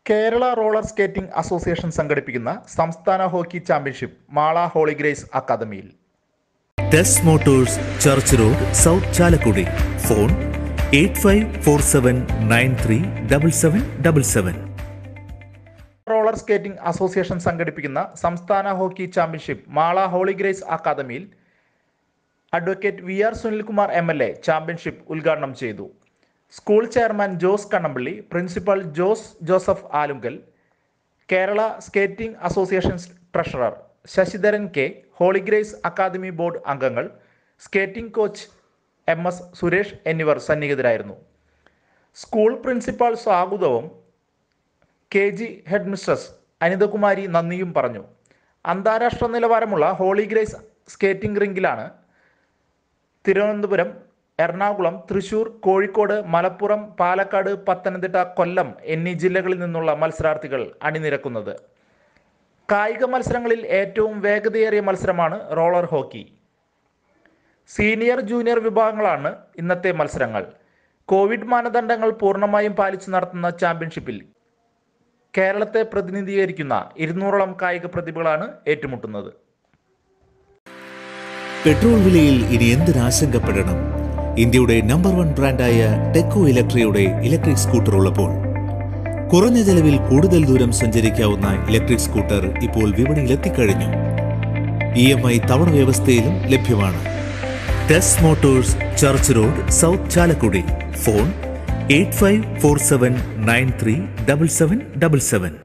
Kerala roller skating association സംഘടിപ്പിക്കുന്ന സംസ്ഥാന hockey championship Mala Holy Grace അക്കാദമിയിൽ Tess motors church road south Chalakudy phone eight five four seven nine three double seven double seven roller skating association സംഘടിപ്പിക്കുന്ന സംസ്ഥാന hockey championship Mala Holy Grace അക്കാദമിയിൽ advocate V R Sunilkumar M L A championship ഉദ്ഘാടനം ചെയ്തു school chairman Jose Kannampally principal Jose Joseph Alunkal Kerala skating association treasurer Sasidharan K Holy Grace academy board അംഗങ്ങൾ skating coach M S Suresh എന്നിവർ സന്നിഹിതരായിരുന്നു school principal സ്വാഗതവും K G head mistress Anithakumari നന്ദിയും പറഞ്ഞു അന്താരാഷ്ട്ര നിലവാരമുള്ള ഹോളിഗ്രേസ് സ്കേറ്റിംഗ് റിങ്കിലാണ് തിരുവനന്തപുരം എറണാകുളം തൃശൂർ കോഴിക്കോട് മലപ്പുറം പാലക്കാട് പത്തനംതിട്ട കൊല്ലം എന്നീ ജില്ലകളിൽ നിന്നുള്ള മത്സരാർത്ഥികൾ അണിനിരക്കുന്നത് കായിക മത്സരങ്ങളിൽ ഏറ്റവും വേഗതയേറിയ മത്സരമാണ് റോളർ ഹോക്കി സീനിയർ ജൂനിയർ വിഭാഗങ്ങളാണ് ഇന്നത്തെ മത്സരങ്ങൾ കോവിഡ് മാനദണ്ഡങ്ങൾ പൂർണ്ണമായും പാലിച്ചു നടത്തുന്ന ചാമ്പ്യൻഷിപ്പിൽ കേരളത്തെ പ്രതിനിധീകരിക്കുന്ന ഇരുന്നൂറോളം കായിക പ്രതിഭകളാണ് ഏറ്റുമുട്ടുന്നത് പെട്രോൾ വിലയിൽ ഇനി എന്തിനാശങ്കപ്പെടണം ഇന്ത്യയുടെ നമ്പർ വൺ ബ്രാൻഡായ ടെക്കോ ഇലക്ട്രിയുടെ ഇലക്ട്രിക് സ്കൂട്ടർ ഉള്ളപ്പോൾ കുറഞ്ഞ ചെലവിൽ കൂടുതൽ ദൂരം സഞ്ചരിക്കാവുന്ന ഇലക്ട്രിക് സ്കൂട്ടർ ഇപ്പോൾ വിപണിയിൽ എത്തിക്കഴിഞ്ഞു ഇ എം ഐ തവണ വ്യവസ്ഥയിലും ലഭ്യമാണ് Tess motors church road south Chalakudy phone eight five four seven nine three double seven double seven